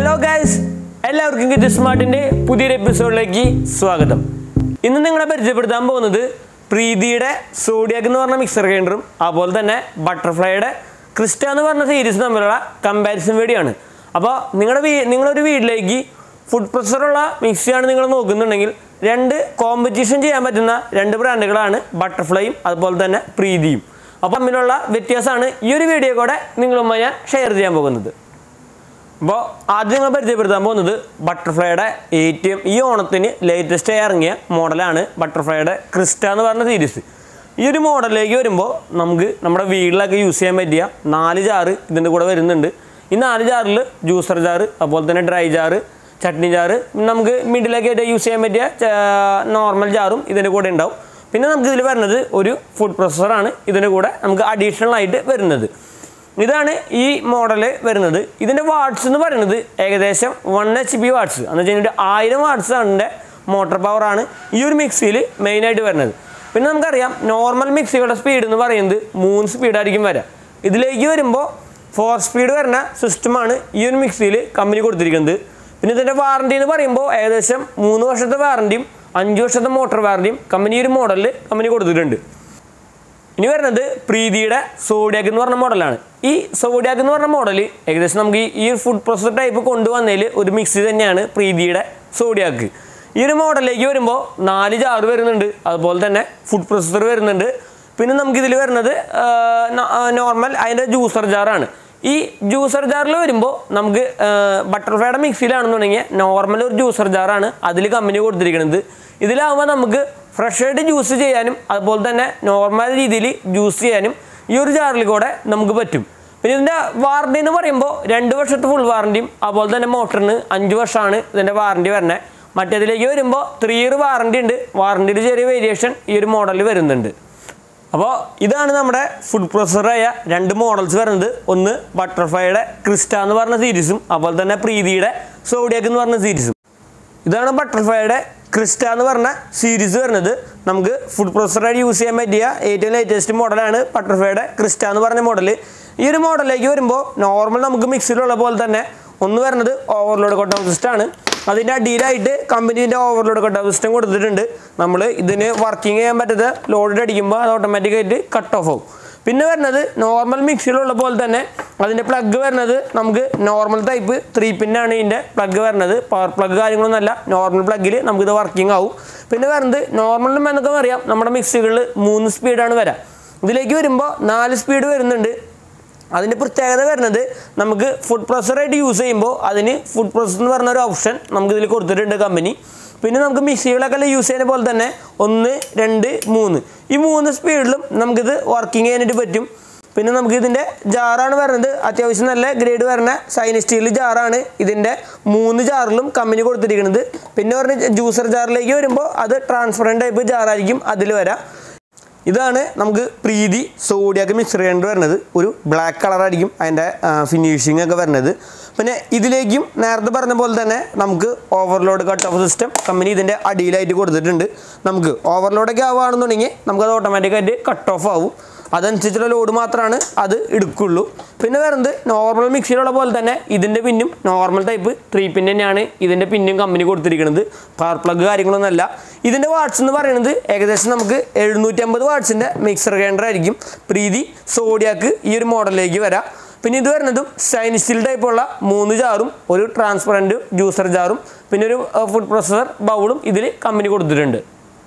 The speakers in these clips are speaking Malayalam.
ഹലോ ഗൈസ് എല്ലാവർക്കും കിറ്റ് സ്മാർട്ടിൻ്റെ പുതിയൊരു എപ്പിസോഡിലേക്ക് സ്വാഗതം ഇന്ന് നിങ്ങളെ പരിചയപ്പെടുത്താൻ പോകുന്നത് പ്രീതിയുടെ സോഡിയാക്ക് എന്ന് പറഞ്ഞ മിക്സർ ഗ്രൈൻഡറും അതുപോലെ തന്നെ ബട്ടർഫ്ലൈയുടെ ക്രിസ്റ്റ എന്ന് പറഞ്ഞ സീരീസ് തമ്മിലുള്ള കമ്പാരിസൺ വീഡിയോ ആണ് അപ്പോൾ നിങ്ങളുടെ വീ നിങ്ങളൊരു വീട്ടിലേക്ക് ഫുഡ് പ്രൊസറുള്ള മിക്സിയാണ് നിങ്ങൾ നോക്കുന്നുണ്ടെങ്കിൽ രണ്ട് കോമ്പറ്റീഷൻ ചെയ്യാൻ പറ്റുന്ന രണ്ട് ബ്രാൻഡുകളാണ് ബട്ടർഫ്ലൈയും അതുപോലെ തന്നെ പ്രീതിയും അപ്പോൾ തമ്മിലുള്ള വ്യത്യാസമാണ് ഈ ഒരു വീഡിയോ കൂടെ നിങ്ങളുമായി ഞാൻ ഷെയർ ചെയ്യാൻ പോകുന്നത് അപ്പോൾ ആദ്യം നിങ്ങൾ പരിചയപ്പെടുത്താൻ പോകുന്നത് ബട്ടർഫ്ലൈയുടെ ഏറ്റവും ഈ ഓണത്തിന് ലേറ്റസ്റ്റ് ആയി ഇറങ്ങിയ മോഡലാണ് ബട്ടർഫ്ലൈയുടെ ക്രിസ്റ്റ എന്ന് പറഞ്ഞ സീരീസ് ഈ ഒരു മോഡലിലേക്ക് വരുമ്പോൾ നമുക്ക് നമ്മുടെ വീട്ടിലൊക്കെ യൂസ് ചെയ്യാൻ പറ്റിയ നാല് ജാറ് ഇതിൻ്റെ കൂടെ വരുന്നുണ്ട് ഈ നാല് ജാറിൽ ജ്യൂസർ ജാറ് അതുപോലെ തന്നെ ഡ്രൈ ജാറ് ചട്നി ജാറ് പിന്നെ നമുക്ക് മിഡിലൊക്കെ ആയിട്ട് യൂസ് ചെയ്യാൻ പറ്റിയ നോർമൽ ജാറും ഇതിൻ്റെ കൂടെ ഉണ്ടാവും പിന്നെ നമുക്ക് ഇതിൽ വരുന്നത് ഒരു ഫുഡ് പ്രൊസസ്സറാണ് ഇതിൻ്റെ കൂടെ നമുക്ക് അഡീഷണൽ ആയിട്ട് വരുന്നത് ഇതാണ് ഈ മോഡൽ വരുന്നത് ഇതിൻ്റെ വാട്ട്സ് എന്ന് പറയുന്നത് ഏകദേശം വൺ എച്ച് പി വാട്ട്സ് എന്ന് വെച്ച് കഴിഞ്ഞിട്ട് ആയിരം വാട്ട്സ് ആണ് മോട്ടോർ പവറാണ് ഈ ഒരു മിക്സിയിൽ മെയിനായിട്ട് വരുന്നത് പിന്നെ നമുക്കറിയാം നോർമൽ മിക്സികളുടെ സ്പീഡ് എന്ന് പറയുന്നത് മൂന്ന് സ്പീഡായിരിക്കും വരിക ഇതിലേക്ക് വരുമ്പോൾ ഫോർ സ്പീഡ് വരുന്ന സിസ്റ്റമാണ് ഈ ഒരു മിക്സിയിൽ കമ്പനി കൊടുത്തിരിക്കുന്നത് പിന്നെ ഇതിൻ്റെ വാറണ്ടി എന്ന് പറയുമ്പോൾ ഏകദേശം മൂന്ന് വർഷത്തെ വാറണ്ടിയും അഞ്ച് വർഷത്തെ മോട്ടോർ വാറണ്ടിയും കമ്പനി ഈ ഒരു മോഡലിൽ കമ്പനി കൊടുത്തിട്ടുണ്ട് ഇനി വരുന്നത് പ്രീതിയുടെ സോഡിയാക്ക് എന്ന് പറഞ്ഞ മോഡലാണ് ഈ സോഡിയാക്ക് എന്ന് പറഞ്ഞ മോഡൽ ഏകദേശം നമുക്ക് ഈ- ഈ ഫുഡ് പ്രോസസർ ടൈപ്പ് കൊണ്ടുവന്നതിൽ ഒരു മിക്സി തന്നെയാണ് പ്രീതിയുടെ സോഡിയാക്ക് ഈ ഒരു മോഡലിലേക്ക് വരുമ്പോൾ നാല് ജാറ് വരുന്നുണ്ട് അതുപോലെ തന്നെ ഫുഡ് പ്രോസസർ വരുന്നുണ്ട് പിന്നെ നമുക്കിതിൽ വരുന്നത് നോർമൽ അതിൻ്റെ ജ്യൂസർ ജാറാണ് ഈ ജ്യൂസർ ജാറിൽ വരുമ്പോൾ നമുക്ക് ബട്ടർഫ്ലൈയുടെ മിക്സിയിലാണെന്നുണ്ടെങ്കിൽ നോർമൽ ഒരു ജ്യൂസർ ജാറാണ് അതിൽ കമ്പനി കൊടുത്തിരിക്കുന്നത് ഇതിലാവുമ്പോൾ നമുക്ക് ഫ്രഷ് ആയിട്ട് ജ്യൂസ് ചെയ്യാനും അതുപോലെ തന്നെ നോർമൽ രീതിയിൽ ജ്യൂസ് ചെയ്യാനും ഈ ഒരു ജാറിൽ കൂടെ നമുക്ക് പറ്റും പിന്നെ ഇതിൻ്റെ വാറണ്ടി എന്ന് പറയുമ്പോൾ രണ്ട് വർഷത്തെ ഫുൾ വാറണ്ടിയും അതുപോലെ തന്നെ മോട്ടറിന് അഞ്ച് വർഷമാണ് ഇതിൻ്റെ വാറണ്ടി വരുന്നത് മറ്റേതിലേക്ക് വരുമ്പോൾ ത്രീ ഇയർ വാറണ്ടി ഉണ്ട് വാറണ്ടിയിൽ ചെറിയ വേരിയേഷൻ ഈ ഒരു മോഡലിൽ വരുന്നുണ്ട് അപ്പോൾ ഇതാണ് നമ്മുടെ ഫുഡ് പ്രൊസസ്സറായ രണ്ട് മോഡൽസ് വരുന്നത് ഒന്ന് ബട്ടർഫ്ലൈയുടെ ക്രിസ്റ്റ എന്ന് പറഞ്ഞ സീരീസും അതുപോലെ തന്നെ പ്രീതിയുടെ സോഡിയാക്ക് എന്ന് പറഞ്ഞ സീരീസും ഇതാണ് ബട്ടർഫ്ലൈയുടെ ക്രിസ്റ്റ എന്ന് പറഞ്ഞ സീരീസ് വരുന്നത് നമുക്ക് ഫുഡ് പ്രൊസസ്സറായിട്ട് യൂസ് ചെയ്യാൻ പറ്റിയ ഏറ്റവും ലേറ്റസ്റ്റ് മോഡലാണ് ബട്ടർഫ്ലൈയുടെ ക്രിസ്റ്റ എന്ന് പറഞ്ഞ മോഡൽ ഈ ഒരു മോഡലിലേക്ക് വരുമ്പോൾ നോർമൽ നമുക്ക് മിക്സിയിലുള്ള പോലെ തന്നെ ഒന്ന് വരുന്നത് ഓവർലോഡ് കട്ട് ഓഫ് സിസ്റ്റം ആണ് അതിൻ്റെ അടിയിലായിട്ട് കമ്പനീൻ്റെ ഓവർലോഡ് കട്ട് ഓഫ് സിസ്റ്റം കൊടുത്തിട്ടുണ്ട് നമ്മൾ ഇതിന് വർക്കിംഗ് ചെയ്യാൻ പറ്റാത്ത ലോഡ് അടിക്കുമ്പോൾ അത് ഓട്ടോമാറ്റിക്കായിട്ട് കട്ട് ഓഫ് ആവും പിന്നെ വരുന്നത് നോർമൽ മിക്സിയിലുള്ള പോലെ തന്നെ അതിൻ്റെ പ്ലഗ് വരുന്നത് നമുക്ക് നോർമൽ ടൈപ്പ് ത്രീ പിന്നാണ് ഇതിൻ്റെ പ്ലഗ് വരുന്നത് പവർ പ്ലഗ് കാര്യങ്ങളൊന്നുമല്ല നോർമൽ പ്ലഗിൽ നമുക്കിത് വർക്കിംഗ് ആവും പിന്നെ വരുന്നത് നോർമൽ എന്നൊക്കെ അറിയാം നമ്മുടെ മിക്സികളിൽ മൂന്ന് സ്പീഡാണ് വരാം ഇതിലേക്ക് വരുമ്പോൾ നാല് സ്പീഡ് വരുന്നുണ്ട് അതിൻ്റെ പ്രത്യേകത വരുന്നത് നമുക്ക് ഫുഡ് പ്രൊസറായിട്ട് യൂസ് ചെയ്യുമ്പോൾ അതിന് ഫുഡ് പ്രൊസസ് എന്ന് പറഞ്ഞ ഒരു ഓപ്ഷൻ നമുക്ക് ഇതിൽ കൊടുത്തിട്ടുണ്ട് കമ്പനി പിന്നെ നമുക്ക് മിക്സികളൊക്കെ യൂസ് ചെയ്യുന്ന പോലെ തന്നെ ഒന്ന് രണ്ട് മൂന്ന് ഈ മൂന്ന് സ്പീഡിലും നമുക്കിത് വർക്കിംഗ് ചെയ്യാനായിട്ട് പറ്റും പിന്നെ നമുക്ക് ഇതിൻ്റെ ജാറാണ് വരുന്നത് അത്യാവശ്യം നല്ല ഗ്രേഡ് വരുന്ന സൈന സ്റ്റീൽ ജാറാണ് ഇതിൻ്റെ മൂന്ന് ജാറിലും കമ്പനി കൊടുത്തിരിക്കുന്നത് പിന്നെ പറഞ്ഞ ജ്യൂസർ ജാറിലേക്ക് വരുമ്പോൾ അത് ട്രാൻസ്പെറൻറ്റ് ടൈപ്പ് ജാറായിരിക്കും അതിൽ വരാം ഇതാണ് നമുക്ക് പ്രീതി സോഡിയാക്ക് മിക്സർ ഗ്രൈൻഡർ വരുന്നത് ഒരു ബ്ലാക്ക് കളറായിരിക്കും അതിൻ്റെ ഫിനിഷിംഗ് ഒക്കെ വരുന്നത് പിന്നെ ഇതിലേക്കും നേരത്തെ പറഞ്ഞ പോലെ തന്നെ നമുക്ക് overload cut off system company ഇതിൻ്റെ അടിയിലായിട്ട് കൊടുത്തിട്ടുണ്ട് നമുക്ക് ഓവർലോഡൊക്കെ ആവുകയാണെന്നുണ്ടെങ്കിൽ നമുക്കത് ഓട്ടോമാറ്റിക്കായിട്ട് കട്ട് ഓഫ് ആവും അതനുസരിച്ചുള്ള ലോഡ് മാത്രമാണ് അത് എടുക്കുള്ളൂ പിന്നെ വരുന്നത് നോർമൽ മിക്സിയിലുള്ള പോലെ തന്നെ ഇതിൻ്റെ പിന്നും നോർമൽ ടൈപ്പ് ത്രീ പിൻ തന്നെയാണ് ഇതിൻ്റെ പിന്നും കമ്പനി കൊടുത്തിരിക്കുന്നത് പവർ പ്ലഗ് കാര്യങ്ങളൊന്നുമല്ല ഇതിൻ്റെ വാട്ട്സ് എന്ന് പറയുന്നത് ഏകദേശം നമുക്ക് എഴുന്നൂറ്റമ്പത് വാട്ട്സിൻ്റെ മിക്സർ ഗ്രൈൻഡർ ആയിരിക്കും പ്രീതി സോഡിയാക്ക് ഈ ഒരു മോഡലിലേക്ക് വരാം പിന്നെ ഇത് വരുന്നതും സ്റ്റൈൻ സ്റ്റീൽ ടൈപ്പുള്ള മൂന്ന് ജാറും ഒരു ട്രാൻസ്പെറൻറ്റ് ജ്യൂസർ ജാറും പിന്നെ ഒരു ഫുഡ് പ്രൊസസർ ബൗളും ഇതിൽ കമ്പനി കൊടുത്തിട്ടുണ്ട്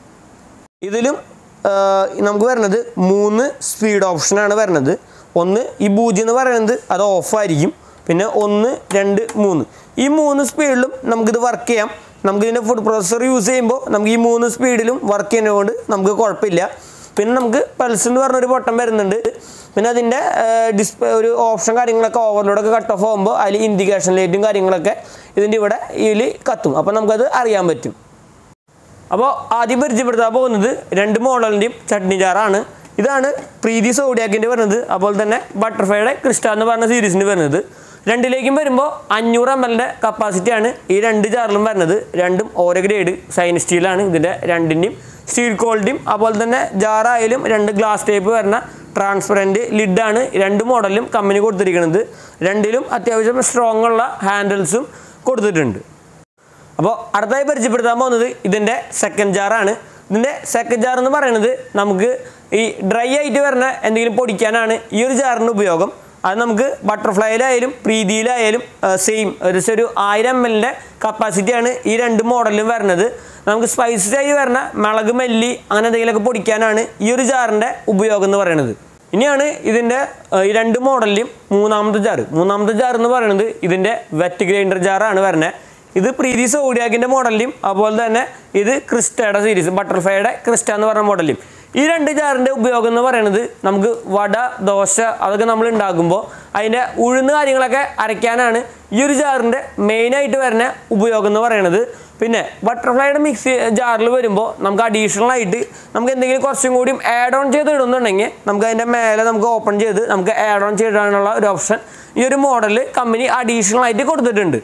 ഇതിലും ആ, നമുക്ക് വരുന്നത് മൂന്ന് സ്പീഡ് ഓപ്ഷനാണ് വരുന്നത് ഒന്ന് ഈ പൂജ്യം എന്ന് പറയുന്നത് അത് ഓഫായിരിക്കും പിന്നെ ഒന്ന് രണ്ട് മൂന്ന് ഈ മൂന്ന് സ്പീഡിലും നമുക്കിത് വർക്ക് ചെയ്യാം നമുക്ക് ഇതിൻ്റെ ഫുഡ് പ്രോസസ്സർ യൂസ് ചെയ്യുമ്പോൾ നമുക്ക് ഈ മൂന്ന് സ്പീഡിലും വർക്ക് ചെയ്യുന്നതുകൊണ്ട് നമുക്ക് കുഴപ്പമില്ല പിന്നെ നമുക്ക് പൾസ് എന്ന് പറഞ്ഞൊരു ബട്ടൺ വരുന്നുണ്ട് പിന്നെ അതിൻ്റെ ഡിസ്പ്ലേ ഒരു ഓപ്ഷൻ കാര്യങ്ങളൊക്കെ ഓവർലോഡൊക്കെ കട്ട് ഓഫ് ആകുമ്പോൾ അതിൽ ഇൻഡിക്കേഷൻ ലൈറ്റും കാര്യങ്ങളൊക്കെ ഇതിൻ്റെ ഇവിടെ ഇതിൽ കത്തും അപ്പോൾ നമുക്കത് അറിയാൻ പറ്റും അപ്പോൾ ആദ്യം പരിചയപ്പെടുത്താൻ പോകുന്നത് രണ്ട് മോഡലിൻ്റെയും ചട്നി ജാറാണ് ഇതാണ് പ്രീതി സോഡിയാക്കിൻ്റെ വരുന്നത് അതുപോലെ തന്നെ ബട്ടർഫ്ലൈയുടെ ക്രിസ്റ്റ എന്ന് പറഞ്ഞ സീരീസിന് വരുന്നത് രണ്ടിലേക്കും വരുമ്പോൾ അഞ്ഞൂറ് എം എല്ലിൻ്റെ കപ്പാസിറ്റിയാണ് ഈ രണ്ട് ജാറിലും വരുന്നത് രണ്ടും ഓരോ ഗ്രേഡ് സൈൻ സ്റ്റീലാണ് ഇതിൻ്റെ രണ്ടിൻ്റെയും സ്റ്റീൽ ക്വാളിറ്റിയും അതുപോലെ തന്നെ ജാറായാലും രണ്ട് ഗ്ലാസ് ടൈപ്പ് വരുന്ന ട്രാൻസ്പെറൻറ്റ് ലിഡാണ് രണ്ട് മോഡലിലും കമ്പനി കൊടുത്തിരിക്കുന്നത് രണ്ടിലും അത്യാവശ്യം സ്ട്രോങ് ഉള്ള ഹാൻഡിൽസും കൊടുത്തിട്ടുണ്ട് അപ്പോൾ അടുത്തായി പരിചയപ്പെടുത്താൻ പോകുന്നത് ഇതിൻ്റെ സെക്കൻഡ് ജാറാണ് ഇതിൻ്റെ സെക്കൻഡ് ജാർ എന്ന് പറയുന്നത് നമുക്ക് ഈ ഡ്രൈ ആയിട്ട് വരുന്ന എന്തെങ്കിലും പൊടിക്കാനാണ് ഈ ഒരു ജാറിൻ്റെ ഉപയോഗം അത് നമുക്ക് ബട്ടർഫ്ലൈയിലായാലും പ്രീതിയിലായാലും സെയിം ഏകദേശം ഒരു ആയിരം എം എല്ലിൻ്റെ കപ്പാസിറ്റിയാണ് ഈ രണ്ട് മോഡലിലും വരുന്നത് നമുക്ക് സ്പൈസസ് ആയി വരുന്ന മുളക് മല്ലി അങ്ങനെ എന്തെങ്കിലുമൊക്കെ പൊടിക്കാനാണ് ഈ ഒരു ജാറിൻ്റെ ഉപയോഗം എന്ന് പറയുന്നത് ഇനിയാണ് ഇതിൻ്റെ ഏഹ്, ഈ രണ്ട് മോഡലിലും മൂന്നാമത്തെ ജാർ മൂന്നാമത്തെ ജാർ എന്ന് പറയുന്നത് ഇതിൻ്റെ വെറ്റ് ഗ്രൈൻഡർ ജാറാണ് വരുന്നത് ഇത് പ്രീതി സോഡിയാക്കിൻ്റെ മോഡലിലും അതുപോലെ തന്നെ ഇത് ക്രിസ്റ്റയുടെ സീരീസ് ബട്ടർഫ്ലൈയുടെ ക്രിസ്റ്റ എന്ന് പറഞ്ഞ മോഡലും ഈ രണ്ട് ജാറിൻ്റെ ഉപയോഗം എന്ന് പറയുന്നത് നമുക്ക് വട ദോശ അതൊക്കെ നമ്മൾ ഉണ്ടാക്കുമ്പോൾ അതിൻ്റെ ഉഴുന്ന് കാര്യങ്ങളൊക്കെ അരയ്ക്കാനാണ് ഈ ഒരു ജാറിൻ്റെ മെയിനായിട്ട് വരുന്ന ഉപയോഗം എന്ന് പറയുന്നത് പിന്നെ ബട്ടർഫ്ലൈയുടെ മിക്സി ജാറിൽ വരുമ്പോൾ നമുക്ക് അഡീഷണൽ ആയിട്ട് നമുക്ക് എന്തെങ്കിലും കുറച്ചും കൂടിയും ആഡ് ഓൺ ചെയ്ത് ഇടുന്നുണ്ടെങ്കിൽ നമുക്ക് അതിൻ്റെ മേലെ നമുക്ക് ഓപ്പൺ ചെയ്ത് നമുക്ക് ആഡ് ഓൺ ചെയ്തിടാനുള്ള ഒരു ഓപ്ഷൻ ഈ ഒരു മോഡൽ കമ്പനി അഡീഷണൽ ആയിട്ട് കൊടുത്തിട്ടുണ്ട്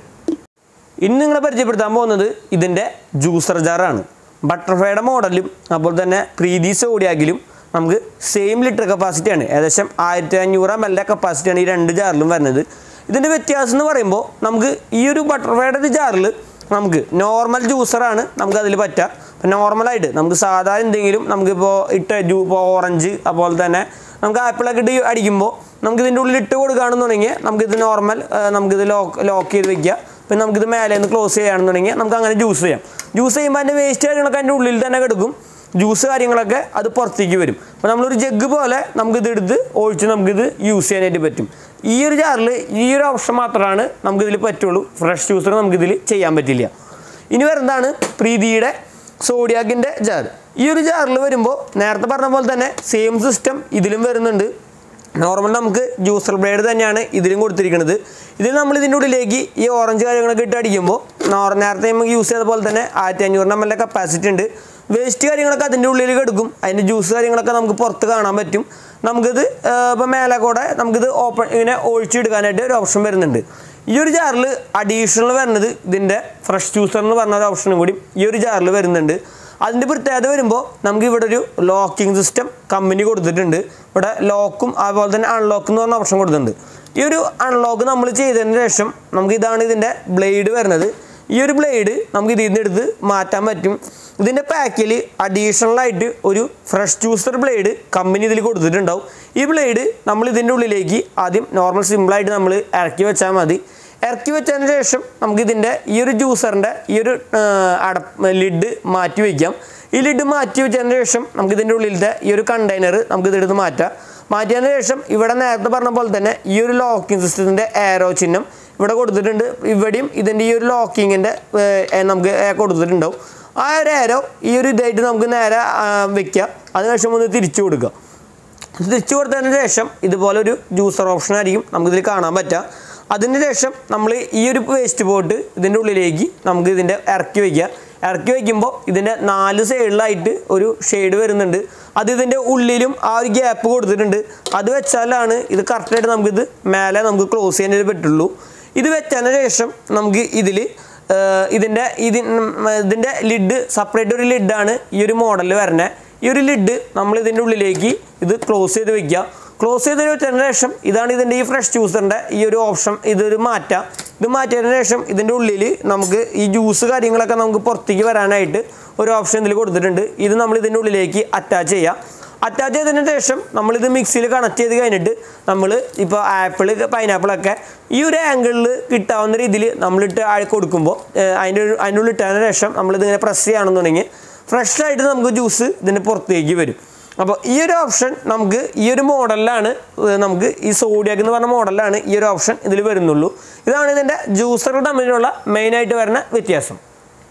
ഇനി നിങ്ങളെ പരിചയപ്പെടുത്താൻ പോകുന്നത് ഇതിൻ്റെ ജ്യൂസർ ജാറാണ് ബട്ടർഫ്ലൈയുടെ മോഡലും അതുപോലെ തന്നെ പ്രീതി സോഡിയാക്കിലും നമുക്ക് സെയിം ലിറ്റർ കപ്പാസിറ്റിയാണ് ഏകദേശം ആയിരത്തി അഞ്ഞൂറ് എം എല്ലിൻ്റെ കപ്പാസിറ്റിയാണ് ഈ രണ്ട് ജാറിലും വരുന്നത് ഇതിൻ്റെ വ്യത്യാസം എന്ന് പറയുമ്പോൾ നമുക്ക് ഈ ഒരു ബട്ടർഫ്ലൈയുടെ ഒരു ജാറിൽ നമുക്ക് നോർമൽ ജ്യൂസറാണ് നമുക്ക് അതിൽ പറ്റുക ഇപ്പം നോർമലായിട്ട് നമുക്ക് സാധാരണ എന്തെങ്കിലും നമുക്കിപ്പോൾ ഇട്ട് ജ്യൂ ഇപ്പോൾ ഓറഞ്ച് അതുപോലെ തന്നെ നമുക്ക് ആപ്പിളൊക്കെ ഇട്ട് അടിക്കുമ്പോൾ നമുക്ക് ഇതിൻ്റെ ഉള്ളിൽ ഇട്ട് കൊടുക്കുകയാണെന്നുണ്ടെങ്കിൽ നമുക്കിത് നോർമൽ നമുക്കിത് ലോക്ക് ലോക്ക് ചെയ്ത് വെക്കുക പിന്നെ നമുക്കിത് മേലെ നിന്ന് ക്ലോസ് ചെയ്യുകയാണെന്നുണ്ടെങ്കിൽ നമുക്ക് അങ്ങനെ ജ്യൂസ് ചെയ്യാം ജ്യൂസ് ചെയ്യുമ്പോൾ അതിൻ്റെ വേസ്റ്റ് കാര്യങ്ങളൊക്കെ അതിൻ്റെ ഉള്ളിൽ തന്നെ കിടക്കും ജ്യൂസ് കാര്യങ്ങളൊക്കെ അത് പുറത്തേക്ക് വരും അപ്പോൾ നമ്മളൊരു ജഗ് പോലെ നമുക്കിത് എടുത്ത് ഒഴിച്ച് നമുക്കിത് യൂസ് ചെയ്യാനായിട്ട് പറ്റും ഈ ഒരു ജാറിൽ ഈ ഒരു ഓപ്ഷൻ മാത്രമാണ് നമുക്കിതിൽ പറ്റുള്ളൂ ഫ്രഷ് ജ്യൂസർ നമുക്കിതിൽ ചെയ്യാൻ പറ്റില്ല ഇനി വരുന്നതാണ് പ്രീതിയുടെ സോഡിയാക്കിൻ്റെ ജാർ ഈ ഒരു ജാറിൽ വരുമ്പോൾ നേരത്തെ പറഞ്ഞ പോലെ തന്നെ സെയിം സിസ്റ്റം ഇതിലും വരുന്നുണ്ട് നോർമൽ നമുക്ക് ജ്യൂസർ ബ്ലേഡ് തന്നെയാണ് ഇതിലും കൊടുത്തിരിക്കുന്നത് ഇതിൽ നമ്മൾ ഇതിൻ്റെ ഉള്ളിലേക്ക് ഈ ഓറഞ്ച് കാര്യങ്ങളൊക്കെ ഇട്ട് അടിക്കുമ്പോൾ നോർ നേരത്തെ നമുക്ക് യൂസ് ചെയ്ത പോലെ തന്നെ ആയിരത്തി അഞ്ഞൂറ് എം എൽ കപ്പാസിറ്റി ഉണ്ട് വേസ്റ്റ് കാര്യങ്ങളൊക്കെ അതിൻ്റെ ഉള്ളിലേക്ക് എടുക്കും അതിൻ്റെ ജ്യൂസ് കാര്യങ്ങളൊക്കെ നമുക്ക് പുറത്ത് കാണാൻ പറ്റും നമുക്കിത് ഇപ്പോൾ മേലെ കൂടെ നമുക്കിത് ഓപ്പൺ ഇങ്ങനെ ഒഴിച്ചെടുക്കാനായിട്ട് ഒരു ഓപ്ഷൻ വരുന്നുണ്ട് ഈ ഒരു ജാറിൽ അഡീഷണൽ വരുന്നത് ഇതിൻ്റെ ഫ്രഷ് ജ്യൂസർ എന്ന് പറഞ്ഞ ഒരു ഓപ്ഷനും കൂടി ഈ ഒരു ജാറിൽ വരുന്നുണ്ട് അതിൻ്റെ പ്രത്യേകത വരുമ്പോൾ നമുക്ക് ഇവിടെ ഒരു ലോക്കിംഗ് സിസ്റ്റം കമ്പനി കൊടുത്തിട്ടുണ്ട് ഇവിടെ ലോക്കും അതുപോലെ തന്നെ അൺലോക്ക് എന്ന് പറഞ്ഞ ഓപ്ഷൻ കൊടുത്തിട്ടുണ്ട് ഈ ഒരു അൺലോക്ക് നമ്മൾ ചെയ്തതിന് ശേഷം നമുക്ക് ഇതാണ് ഇതിൻ്റെ ബ്ലേഡ് വരുന്നത് ഈ ഒരു ബ്ലേഡ് നമുക്ക് ഇതിൽ നിന്ന് എടുത്ത് മാറ്റാൻ പറ്റും ഇതിൻ്റെ പാക്കിൽ അഡീഷണൽ ആയിട്ട് ഒരു ഫ്രഷ് ജ്യൂസർ ബ്ലേഡ് കമ്പനി ഇതിൽ കൊടുത്തിട്ടുണ്ടാവും ഈ ബ്ലേഡ് നമ്മൾ ഇതിൻ്റെ ഉള്ളിലേക്ക് ആദ്യം നോർമൽ സിമ്പിളായിട്ട് നമ്മൾ ഇറക്കി വെച്ചാൽ മതി ഇറക്കി വെച്ചതിന് ശേഷം നമുക്ക് ഇതിൻ്റെ ഈ ഒരു ജ്യൂസറിൻ്റെ ഈ ഒരു അട ലിഡ് മാറ്റി വയ്ക്കാം ഈ ലിഡ് മാറ്റി വെച്ചതിന് ശേഷം നമുക്ക് ഇതിൻ്റെ ഉള്ളിലത്തെ ഈ ഒരു കണ്ടെയ്നർ നമുക്ക് ഇതെടുത്ത് മാറ്റാം മാറ്റിയതിന് ശേഷം ഇവിടെ നേരത്തെ പറഞ്ഞ പോലെ തന്നെ ഈ ഒരു ലോക്കിംഗ് സിസ്റ്റത്തിൻ്റെ ആരോ ചിഹ്നം ഇവിടെ കൊടുത്തിട്ടുണ്ട് ഇവിടെയും ഇതിൻ്റെ ഈ ഒരു ലോക്കിങ്ങിൻ്റെ നമുക്ക് കൊടുത്തിട്ടുണ്ടാവും ആ ഒരു ആരോ ഈ ഒരു ഇതായിട്ട് നമുക്ക് നേരെ വെക്കുക അതിനുശേഷം ഒന്ന് തിരിച്ചു കൊടുക്കുക തിരിച്ചു കൊടുത്തതിന് ശേഷം ഇതുപോലെ ഒരു ജ്യൂസർ ഓപ്ഷൻ ആയിരിക്കും നമുക്കിതിൽ കാണാൻ പറ്റുക അതിന് ശേഷം നമ്മൾ ഈ ഒരു വേസ്റ്റ് പോട്ട് ഇതിൻ്റെ ഉള്ളിലേക്ക് നമുക്ക് ഇതിൻ്റെ ഇറക്കി വയ്ക്കുക ഇറക്കി വയ്ക്കുമ്പോൾ ഇതിൻ്റെ നാല് സൈഡിലായിട്ട് ഒരു ഷെയ്ഡ് വരുന്നുണ്ട് അത് ഇതിൻ്റെ ഉള്ളിലും ആ ഒരു ഗ്യാപ്പ് കൊടുത്തിട്ടുണ്ട് അത് വെച്ചാലാണ് ഇത് കറക്റ്റായിട്ട് നമുക്കിത് മേലെ നമുക്ക് ക്ലോസ് ചെയ്യാനായിട്ട് പറ്റുള്ളൂ ഇത് വെച്ചതിന് ശേഷം നമുക്ക് ഇതിൽ ഇതിൻ്റെ ഇതി ഇതിൻ്റെ ലിഡ് സെപ്പറേറ്റ് ഒരു ലിഡാണ് ഈ ഒരു മോഡലിൽ വരുന്നത് ഈ ഒരു ലിഡ് നമ്മൾ ഇതിൻ്റെ ഉള്ളിലേക്ക് ഇത് ക്ലോസ് ചെയ്ത് വെക്കുക ക്ലോസ് ചെയ്ത് വെച്ചതിന് ശേഷം ഇതാണ് ഇതിൻ്റെ ഈ ഫ്രഷ് ജ്യൂസറിൻ്റെ ഈ ഒരു ഓപ്ഷൻ ഇതൊരു മാറ്റാം ഇത് മാറ്റിയതിന് ശേഷം ഇതിൻ്റെ ഉള്ളിൽ നമുക്ക് ഈ ജ്യൂസ് കാര്യങ്ങളൊക്കെ നമുക്ക് പുറത്തേക്ക് വരാനായിട്ട് ഒരു ഓപ്ഷൻ ഇതിൽ കൊടുത്തിട്ടുണ്ട് ഇത് നമ്മൾ ഇതിൻ്റെ ഉള്ളിലേക്ക് അറ്റാച്ച് ചെയ്യാം അറ്റാച്ച് ചെയ്തതിന് ശേഷം നമ്മളിത് മിക്സിയിൽ കണക്ട് ചെയ്ത് കഴിഞ്ഞിട്ട് നമ്മൾ ഇപ്പോൾ ആപ്പിൾ പൈനാപ്പിളൊക്കെ ഈ ഒരു ആംഗിളിൽ കിട്ടാവുന്ന രീതിയിൽ നമ്മളിട്ട് ആഴി കൊടുക്കുമ്പോൾ ഏഹ്, അതിൻ്റെ ഒരു- അതിൻ്റെ ഉള്ളിൽ ഇട്ടതിന് ശേഷം നമ്മളിതിങ്ങനെ പ്രസ് ചെയ്യുകയാണെന്നുണ്ടെങ്കിൽ ഫ്രഷ് ആയിട്ട് നമുക്ക് ജ്യൂസ് ഇതിൻ്റെ പുറത്തേക്ക് വരും അപ്പോൾ ഈ ഒരു ഓപ്ഷൻ നമുക്ക് ഈ ഒരു മോഡലിലാണ് ഏഹ്, നമുക്ക് ഈ സോഡിയാക്ക് എന്ന് പറഞ്ഞ മോഡലിലാണ് ഈ ഒരു ഓപ്ഷൻ ഇതിൽ വരുന്നുള്ളൂ ഇതാണ് ഇതിൻ്റെ ജ്യൂസർ തമ്മിലുള്ള മെയിനായിട്ട് വരുന്ന വ്യത്യാസം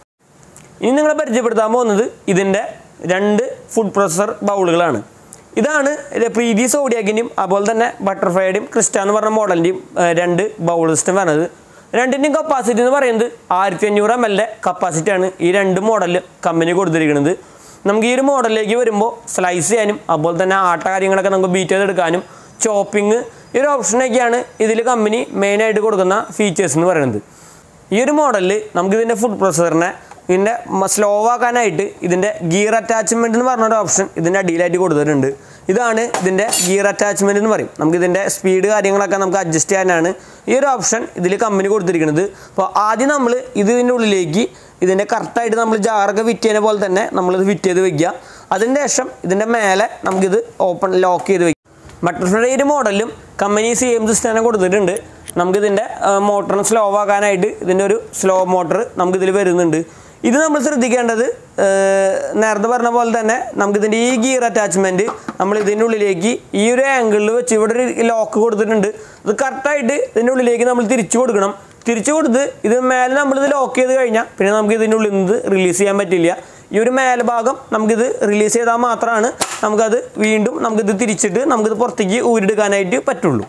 ഇനി നിങ്ങളെ പരിചയപ്പെടുത്താൻ പോകുന്നത് ഇതിൻ്റെ രണ്ട് ഫുഡ് പ്രോസസർ ബൗളുകളാണ് ഇതാണ് ര- പ്രീതി സോഡിയാക്കിൻ്റെയും അതുപോലെ തന്നെ ബട്ടർഫ്ലൈയുടെയും ക്രിസ്റ്റ എന്ന് പറഞ്ഞ മോഡലിൻ്റെയും രണ്ട് ബൗൾ സിസ്റ്റം വരുന്നത് രണ്ടിൻ്റെയും കപ്പാസിറ്റി എന്ന് പറയുന്നത് ആയിരത്തി അഞ്ഞൂറ് എം എല്ലിൻ്റെ കപ്പാസിറ്റിയാണ് ഈ രണ്ട് മോഡലിൽ കമ്പനി കൊടുത്തിരിക്കുന്നത് നമുക്ക് ഈ ഒരു മോഡലിലേക്ക് വരുമ്പോൾ സ്ലൈസ് ചെയ്യാനും അതുപോലെ തന്നെ ആട്ട കാര്യങ്ങളൊക്കെ നമുക്ക് ബീറ്റ് ചെയ്തെടുക്കാനും ചോപ്പിംഗ് ഈ ഒരു ഓപ്ഷനൊക്കെയാണ് ഇതിൽ കമ്പനി മെയിനായിട്ട് കൊടുക്കുന്ന ഫീച്ചേഴ്സ് എന്ന് പറയുന്നത് ഈ ഒരു മോഡലിൽ നമുക്ക് ഇതിൻ്റെ ഫുഡ് പ്രൊസസറിനെ ഇതിൻ്റെ സ്ലോ ആക്കാനായിട്ട് ഇതിൻ്റെ ഗിയർ അറ്റാച്ച്മെൻറ്റ് എന്ന് പറഞ്ഞൊരു ഓപ്ഷൻ ഇതിൻ്റെ അടിയിലായിട്ട് കൊടുത്തിട്ടുണ്ട് ഇതാണ് ഇതിൻ്റെ ഗിയർ അറ്റാച്ച്മെൻറ്റ് എന്ന് പറയും നമുക്ക് ഇതിൻ്റെ സ്പീഡ് കാര്യങ്ങളൊക്കെ നമുക്ക് അഡ്ജസ്റ്റ് ചെയ്യാനാണ് ഈ ഒരു ഓപ്ഷൻ ഇതിൽ കമ്പനി കൊടുത്തിരിക്കുന്നത് അപ്പോൾ ആദ്യം നമ്മൾ ഇതിൻ്റെ ഉള്ളിലേക്ക് ഇതിൻ്റെ കറക്റ്റായിട്ട് നമ്മൾ ജാറൊക്കെ ഫിറ്റ് ചെയ്യുന്ന പോലെ തന്നെ നമ്മളിത് ഫിറ്റ് ചെയ്ത് വെക്കുക അതിന് ശേഷം ഇതിൻ്റെ മേലെ നമുക്കിത് ഓപ്പൺ ലോക്ക് ചെയ്ത് വെക്കാം ബട്ടർഫ്ലൈ ഒരു മോഡലും കമ്പനി സെയിം സിസ്റ്റം തന്നെ കൊടുത്തിട്ടുണ്ട് നമുക്കിതിൻ്റെ മോട്ടറിന് സ്ലോ ആക്കാനായിട്ട് ഇതിൻ്റെ ഒരു സ്ലോ മോട്ടർ നമുക്കിതിൽ വരുന്നുണ്ട് ഇത് നമ്മൾ ശ്രദ്ധിക്കേണ്ടത് ഏർ, നേരത്തെ പറഞ്ഞ പോലെ തന്നെ നമുക്കിതിൻ്റെ ഈ ഗിയർ അറ്റാച്ച്മെൻറ്റ് നമ്മൾ ഇതിൻ്റെ ഉള്ളിലേക്ക് ഈ ഒരു ആംഗിളിൽ വെച്ച് ഇവിടെ ഒരു ലോക്ക് കൊടുത്തിട്ടുണ്ട് അത് കറക്റ്റായിട്ട് ഇതിൻ്റെ ഉള്ളിലേക്ക് നമ്മൾ തിരിച്ചു കൊടുക്കണം തിരിച്ചു കൊടുത്ത് ഇത് മേലെ നമ്മളിത് ലോക്ക് ചെയ്ത് കഴിഞ്ഞാൽ പിന്നെ നമുക്ക് ഇതിൻ്റെ ഉള്ളിൽ നിന്ന് റിലീസ് ചെയ്യാൻ പറ്റില്ല ഈ ഒരു മേൽഭാഗം നമുക്കിത് റിലീസ് ചെയ്താൽ മാത്രമാണ് നമുക്കത് വീണ്ടും നമുക്കിത് തിരിച്ചിട്ട് നമുക്കിത് പുറത്തേക്ക് ഊരിയെടുക്കാനായിട്ട് പറ്റുള്ളൂ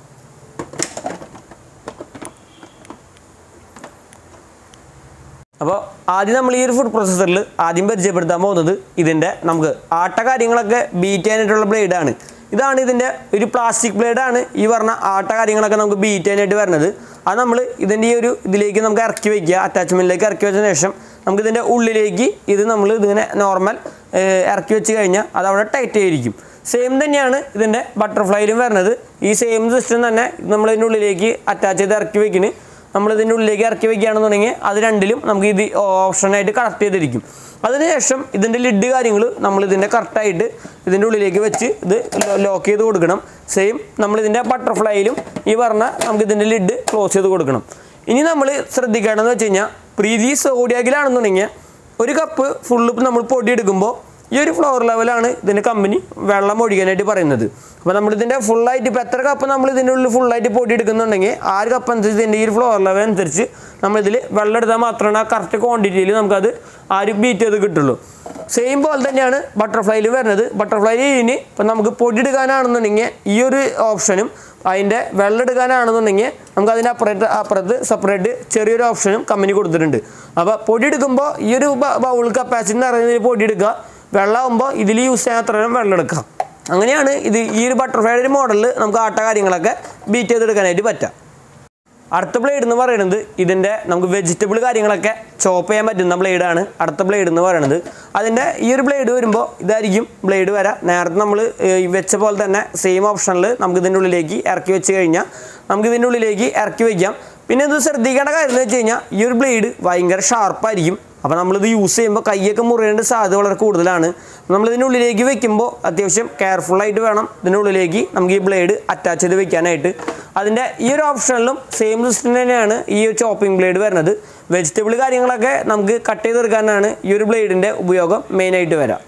അപ്പോൾ ആദ്യം നമ്മൾ ഈ ഒരു ഫുഡ് പ്രോസസ്സറിൽ ആദ്യം പരിചയപ്പെടുത്താൻ പോകുന്നത് ഇതിൻ്റെ നമുക്ക് ആട്ട കാര്യങ്ങളൊക്കെ ബീറ്റ് ചെയ്യാനായിട്ടുള്ള ബ്ലേഡാണ് ഇതാണ് ഇതിൻ്റെ ഒരു പ്ലാസ്റ്റിക് ബ്ലേഡാണ് ഈ പറഞ്ഞ ആട്ട കാര്യങ്ങളൊക്കെ നമുക്ക് ബീറ്റ് ചെയ്യാനായിട്ട് വരുന്നത് അത് നമ്മൾ ഇതിൻ്റെ ഈ ഒരു ഇതിലേക്ക് നമുക്ക് ഇറക്കി വയ്ക്കുക അറ്റാച്ച്മെൻറ്റിലേക്ക് ഇറക്കി വെച്ചതിന് ശേഷം നമുക്ക് ഇതിൻ്റെ ഉള്ളിലേക്ക് ഇത് നമ്മൾ ഇതിങ്ങനെ നോർമൽ ഇറക്കി വെച്ച് കഴിഞ്ഞാൽ അത് അവിടെ ടൈറ്റ് ചെയ്തിരിക്കും സെയിം തന്നെയാണ് ഇതിൻ്റെ ബട്ടർഫ്ലൈയിലും വരുന്നത് ഈ സെയിം സിസ്റ്റം തന്നെ നമ്മൾ ഇതിൻ്റെ ഉള്ളിലേക്ക് അറ്റാച്ച് ചെയ്ത് ഇറക്കി വെക്കിന് നമ്മൾ ഇതിൻ്റെ ഉള്ളിലേക്ക് ഇറക്കി വെക്കുകയാണെന്നുണ്ടെങ്കിൽ അത് രണ്ടിലും നമുക്ക് ഇത് ഓപ്ഷനായിട്ട് കണക്ട് ചെയ്തിരിക്കും അതിനുശേഷം ഇതിൻ്റെ ലിഡ് കാര്യങ്ങൾ നമ്മൾ ഇതിൻ്റെ കറക്റ്റായിട്ട് ഇതിൻ്റെ ഉള്ളിലേക്ക് വെച്ച് ഇത് ലോക്ക് ചെയ്ത് കൊടുക്കണം സെയിം നമ്മൾ ഇതിൻ്റെ ബട്ടർഫ്ലൈയിലും ഈ പറഞ്ഞ നമുക്ക് ഇതിൻ്റെ ലിഡ് ക്ലോസ് ചെയ്ത് കൊടുക്കണം ഇനി നമ്മൾ ശ്രദ്ധിക്കേണ്ടതെന്ന് വെച്ച് കഴിഞ്ഞാൽ പ്രീതി സോഡിയാക്കിലാണെന്നുണ്ടെങ്കിൽ ഒരു കപ്പ് ഫുള്ള് നമ്മൾ പൊടി എടുക്കുമ്പോൾ ഈ ഒരു ഫ്ലോർ ലെവലാണ് ഇതിൻ്റെ കമ്പനി വെള്ളം ഒഴിക്കാനായിട്ട് പറയുന്നത് അപ്പോൾ നമ്മളിതിൻ്റെ ഫുള്ളായിട്ട് ഇപ്പോൾ എത്ര കപ്പ് നമ്മൾ ഇതിൻ്റെ ഉള്ളിൽ ഫുള്ളായിട്ട് പൊടി എടുക്കുന്നുണ്ടെങ്കിൽ ആ ഒരു കപ്പ് അനുസരിച്ച് ഇതിൻ്റെ ഈ ഒരു ഫ്ലോർ ലെവൽ അനുസരിച്ച് നമ്മളിതിൽ വെള്ളം എടുത്താൽ മാത്രമാണ് ആ കറക്റ്റ് ക്വാണ്ടിറ്റിയിൽ നമുക്കത് ആ ഒരു ബീറ്റ് ചെയ്ത് കിട്ടുള്ളൂ സെയിം പോലെ തന്നെയാണ് ബട്ടർഫ്ലൈയിൽ വരുന്നത് ബട്ടർഫ്ലൈയിൽ ഇനി ഇപ്പം നമുക്ക് പൊടി എടുക്കാനാണെന്നുണ്ടെങ്കിൽ ഈ ഒരു ഓപ്ഷനും അതിൻ്റെ വെള്ളം എടുക്കാനാണെന്നുണ്ടെങ്കിൽ നമുക്ക് അതിൻ്റെ അപ്പുറത്ത് അപ്പുറത്ത് സെപ്പറേറ്റ് ചെറിയൊരു ഓപ്ഷനും കമ്പനി കൊടുത്തിട്ടുണ്ട് അപ്പോൾ പൊടി എടുക്കുമ്പോൾ ഈ ഒരു ബൗൾ കപ്പാസിറ്റി എന്ന് പറയുന്നതിൽ പൊടി എടുക്കുക വെള്ളമാകുമ്പോൾ ഇതിൽ യൂസ് ചെയ്യാൻ അത്രയും വെള്ളം എടുക്കാം അങ്ങനെയാണ് ഇത് ഈ ഒരു ബട്ടർഫ്ലൈയുടെ ഒരു മോഡലിൽ നമുക്ക് ആട്ട കാര്യങ്ങളൊക്കെ ബീറ്റ് ചെയ്തെടുക്കാനായിട്ട് പറ്റാം അടുത്ത ബ്ലേഡ് എന്ന് പറയുന്നത് ഇതിൻ്റെ നമുക്ക് വെജിറ്റബിൾ കാര്യങ്ങളൊക്കെ ചോപ്പ് ചെയ്യാൻ പറ്റുന്ന ബ്ലേഡാണ് അടുത്ത ബ്ലേഡ് എന്ന് പറയുന്നത് അതിൻ്റെ ഈ ഒരു ബ്ലേഡ് വരുമ്പോൾ ഇതായിരിക്കും ബ്ലേഡ് വരാം നേരത്തെ നമ്മൾ വെച്ച പോലെ തന്നെ സെയിം ഓപ്ഷനിൽ നമുക്ക് ഇതിൻ്റെ ഉള്ളിലേക്ക് ഇറക്കി വെച്ച് കഴിഞ്ഞാൽ നമുക്ക് ഇതിൻ്റെ ഉള്ളിലേക്ക് ഇറക്കി വയ്ക്കാം പിന്നെ ഇത് ശ്രദ്ധിക്കേണ്ട കാര്യം എന്ന് വെച്ച് കഴിഞ്ഞാൽ ഈ ഒരു ബ്ലേഡ് ഭയങ്കര ഷാർപ്പായിരിക്കും അപ്പോൾ നമ്മളിത് യൂസ് ചെയ്യുമ്പോൾ കൈയൊക്കെ മുറിയേണ്ട സാധ്യത വളരെ കൂടുതലാണ് നമ്മൾ ഇതിൻ്റെ ഉള്ളിലേക്ക് വെക്കുമ്പോൾ അത്യാവശ്യം കെയർഫുള്ളായിട്ട് വേണം ഇതിൻ്റെ ഉള്ളിലേക്ക് നമുക്ക് ഈ ബ്ലേഡ് അറ്റാച്ച് ചെയ്ത് വെക്കാനായിട്ട് അതിൻ്റെ ഈ ഒരു ഓപ്ഷനിലും സെയിം സിസ്റ്റം തന്നെയാണ് ഈ ഒരു ചോപ്പിംഗ് ബ്ലേഡ് വരുന്നത് വെജിറ്റബിൾ കാര്യങ്ങളൊക്കെ നമുക്ക് കട്ട് ചെയ്തെടുക്കാനാണ് ഈ ഒരു ബ്ലേഡിൻ്റെ ഉപയോഗം മെയിനായിട്ട് വരാം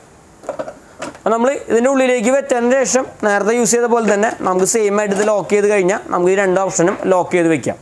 അപ്പോൾ നമ്മൾ ഇതിൻ്റെ ഉള്ളിലേക്ക് വെച്ചതിന് ശേഷം നേരത്തെ യൂസ് ചെയ്ത പോലെ തന്നെ നമുക്ക് സെയിം ആയിട്ട് ഇത് ലോക്ക് ചെയ്ത് കഴിഞ്ഞാൽ നമുക്ക് ഈ രണ്ട് ഓപ്ഷനും ലോക്ക് ചെയ്ത് വെക്കാം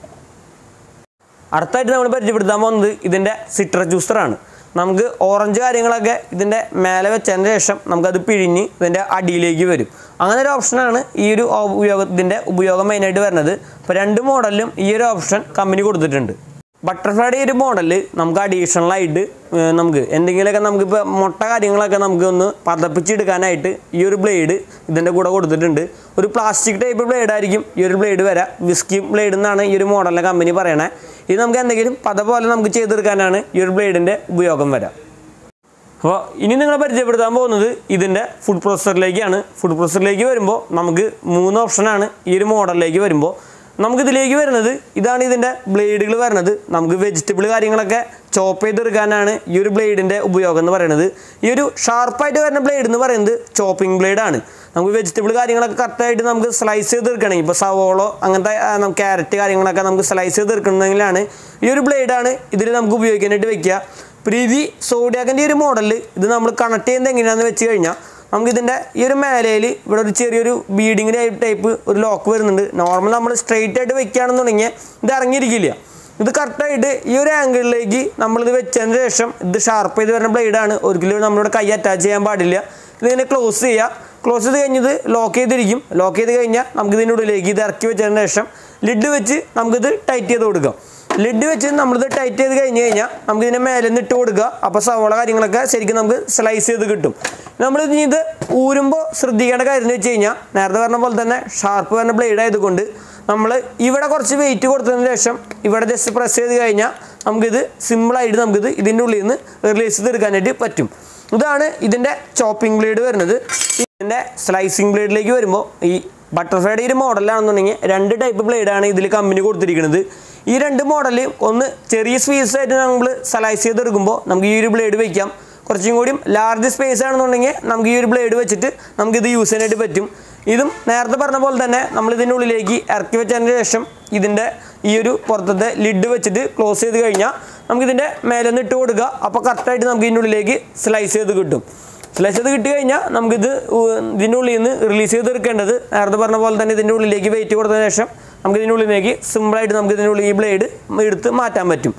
അടുത്തായിട്ട് നമ്മൾ പരിചയപ്പെടുത്താൻ പോകുന്നത് ഇതിൻ്റെ സിട്രസ് ജ്യൂസറാണ് നമുക്ക് ഓറഞ്ച് കാര്യങ്ങളൊക്കെ ഇതിൻ്റെ മേലെ വെച്ചതിന് ശേഷം നമുക്കത് പിഴിഞ്ഞ് ഇതിൻ്റെ അടിയിലേക്ക് വരും അങ്ങനെ ഒരു ഓപ്ഷനാണ് ഈ ഒരു ഉപയോഗത്തിൻ്റെ ഉപയോഗം മെയിനായിട്ട് വരുന്നത് അപ്പോൾ രണ്ട് മോഡലിലും ഈ ഒരു ഓപ്ഷൻ കമ്പനി കൊടുത്തിട്ടുണ്ട് ബട്ടർഫ്ലൈയുടെ ഈ ഒരു മോഡൽ നമുക്ക് അഡീഷണൽ ആയിട്ട് ഏർ നമുക്ക് എന്തെങ്കിലുമൊക്കെ നമുക്കിപ്പോൾ മുട്ട കാര്യങ്ങളൊക്കെ നമുക്ക് ഒന്ന് പതപ്പിച്ചെടുക്കാനായിട്ട് ഈ ഒരു ബ്ലേഡ് ഇതിൻ്റെ കൂടെ കൊടുത്തിട്ടുണ്ട് ഒരു പ്ലാസ്റ്റിക് ടൈപ്പ് ബ്ലേഡ് ആയിരിക്കും ഈ ഒരു ബ്ലേഡ് വരാം വിസ്കി ബ്ലേഡ് എന്നാണ് ഈ ഒരു മോഡലിൻ്റെ കമ്പനി പറയണേ ഇത് നമുക്ക് എന്തെങ്കിലും പത പോലെ നമുക്ക് ചെയ്തെടുക്കാനാണ് ഈ ഒരു ബ്ലേഡിൻ്റെ ഉപയോഗം വരാം അപ്പോൾ ഇനി നിങ്ങളെ പരിചയപ്പെടുത്താൻ പോകുന്നത് ഇതിൻ്റെ ഫുഡ് പ്രോസസ്സറിലേക്കാണ് ഫുഡ് പ്രോസസ്സറിലേക്ക് വരുമ്പോൾ നമുക്ക് മൂന്ന് ഓപ്ഷനാണ് ഈ ഒരു മോഡലിലേക്ക് വരുമ്പോൾ നമുക്കിതിലേക്ക് വരുന്നത് ഇതാണ് ഇതിൻ്റെ ബ്ലേഡുകൾ വരുന്നത് നമുക്ക് വെജിറ്റബിൾ കാര്യങ്ങളൊക്കെ ചോപ്പ് ചെയ്തെടുക്കാനാണ് ഈ ഒരു ബ്ലേഡിൻ്റെ ഉപയോഗം എന്ന് പറയുന്നത് ഈ ഒരു ഷാർപ്പായിട്ട് വരുന്ന ബ്ലേഡ് എന്ന് പറയുന്നത് ചോപ്പിംഗ് ബ്ലേഡാണ് നമുക്ക് വെജിറ്റബിൾ കാര്യങ്ങളൊക്കെ കറക്റ്റായിട്ട് നമുക്ക് സ്ലൈസ് ചെയ്തെടുക്കണമെങ്കിൽ ഇപ്പോൾ സവോളോ അങ്ങനത്തെ ക്യാരറ്റ് കാര്യങ്ങളൊക്കെ നമുക്ക് സ്ലൈസ് ചെയ്തെടുക്കണമെങ്കിലാണ് ഈ ഒരു ബ്ലേഡാണ് ഇതിൽ നമുക്ക് ഉപയോഗിക്കാനായിട്ട് വെക്കുക പ്രീതി സോഡിയാക്കിൻ്റെ ഒരു മോഡലിൽ ഇത് നമ്മൾ കണക്ട് ചെയ്യുന്നത് എങ്ങനെയാണെന്ന് വെച്ച് കഴിഞ്ഞാൽ നമുക്കിതിൻ്റെ ഈ ഒരു മേലയിൽ ഇവിടെ ഒരു ചെറിയൊരു ബീഡിങ് ടൈപ്പ് ഒരു ലോക്ക് വരുന്നുണ്ട് നോർമൽ നമ്മൾ സ്ട്രെയിറ്റ് ആയിട്ട് വെക്കുകയാണെന്നുണ്ടെങ്കിൽ ഇത് ഇറങ്ങിയിരിക്കില്ല ഇത് കറക്റ്റായിട്ട് ഈ ഒരു ആംഗിളിലേക്ക് നമ്മളിത് വെച്ചതിന് ശേഷം ഇത് ഷാർപ്പ് ചെയ്ത് വരുന്ന ബ്ലേഡാണ് ഒരിക്കലും നമ്മളിവിടെ കൈ അറ്റാച്ച് ചെയ്യാൻ പാടില്ല ഇതിങ്ങനെ ക്ലോസ് ചെയ്യുക ക്ലോസ് ചെയ്ത് കഴിഞ്ഞത് ലോക്ക് ചെയ്തിരിക്കും ലോക്ക് ചെയ്ത് കഴിഞ്ഞാൽ നമുക്ക് ഇതിൻ്റെ ഉള്ളിലേക്ക് ഇത് ഇറക്കി വെച്ചതിന് ശേഷം ലിഡ് വെച്ച് നമുക്കിത് ടൈറ്റ് ചെയ്ത് കൊടുക്കാം ലിഡ് വെച്ച് നമ്മളിത് ടൈറ്റ് ചെയ്ത് കഴിഞ്ഞ് കഴിഞ്ഞാൽ നമുക്ക് ഇതിൻ്റെ മേലെ നിന്ന് ഇട്ട് കൊടുക്കുക അപ്പോൾ സവോള കാര്യങ്ങളൊക്കെ ശരിക്കും നമുക്ക് സ്ലൈസ് ചെയ്ത് കിട്ടും നമ്മൾ ഇനി ഇത് ഊരുമ്പോൾ ശ്രദ്ധിക്കേണ്ട കാര്യം എന്ന് വെച്ച് കഴിഞ്ഞാൽ നേരത്തെ പറഞ്ഞ പോലെ തന്നെ ഷാർപ്പ് വരുന്ന ബ്ലേഡ് ആയതുകൊണ്ട് നമ്മൾ ഇവിടെ കുറച്ച് വെയിറ്റ് കൊടുത്തതിന് ശേഷം ഇവിടെ ജസ്റ്റ് പ്രസ് ചെയ്ത് കഴിഞ്ഞാൽ നമുക്കിത് സിമ്പിളായിട്ട് നമുക്കിത് ഇതിൻ്റെ ഉള്ളിൽ നിന്ന് റിലീസ് ചെയ്തെടുക്കാനായിട്ട് പറ്റും ഇതാണ് ഇതിൻ്റെ ചോപ്പിംഗ് ബ്ലേഡ് വരുന്നത് ഇതിൻ്റെ സ്ലൈസിങ് ബ്ലേഡിലേക്ക് വരുമ്പോൾ ഈ ബട്ടർഫ്ലൈയുടെ ഈ ഒരു മോഡലാണെന്നുണ്ടെങ്കിൽ രണ്ട് ടൈപ്പ് ബ്ലേഡാണ് ഇതിൽ കമ്പനി കൊടുത്തിരിക്കുന്നത് ഈ രണ്ട് മോഡൽ ഒന്ന് ചെറിയ സ്പീസ് ആയിട്ട് നമ്മൾ സലൈസ് ചെയ്തെടുക്കുമ്പോൾ നമുക്ക് ഈ ഒരു ബ്ലേഡ് വയ്ക്കാം കുറച്ചും കൂടിയും ലാർജ് സ്പേസ് ആണെന്നുണ്ടെങ്കിൽ നമുക്ക് ഈ ഒരു ബ്ലേഡ് വെച്ചിട്ട് നമുക്കിത് യൂസ് ചെയ്യാനായിട്ട് പറ്റും ഇതും നേരത്തെ പറഞ്ഞ പോലെ തന്നെ നമ്മൾ ഇതിൻ്റെ ഉള്ളിലേക്ക് ഇറക്കി വെച്ചതിന് ശേഷം ഇതിൻ്റെ ഈ ഒരു പുറത്തത്തെ ലിഡ് വെച്ചിട്ട് ക്ലോസ് ചെയ്ത് കഴിഞ്ഞാൽ നമുക്കിതിൻ്റെ മേലെ നിന്ന് ഇട്ട് കൊടുക്കുക അപ്പോൾ കറക്റ്റായിട്ട് നമുക്ക് ഇതിൻ്റെ ഉള്ളിലേക്ക് സ്ലൈസ് ചെയ്ത് കിട്ടും സ്ലൈസ് ചെയ്ത് കിട്ടി കഴിഞ്ഞാൽ നമുക്കിത് ഉ- ഇതിൻ്റെ ഉള്ളിൽ നിന്ന് റിലീസ് ചെയ്ത് എടുക്കേണ്ടത് നേരത്തെ പറഞ്ഞ പോലെ തന്നെ ഇതിൻ്റെ ഉള്ളിലേക്ക് വെയിറ്റ് കൊടുത്തതിന് ശേഷം നമുക്ക് ഇതിൻ്റെ ഉള്ളിലേക്ക് സിമ്പിളായിട്ട് നമുക്ക് ഇതിൻ്റെ ഉള്ളിൽ ഈ ബ്ലേഡ് എടുത്ത് മാറ്റാൻ പറ്റും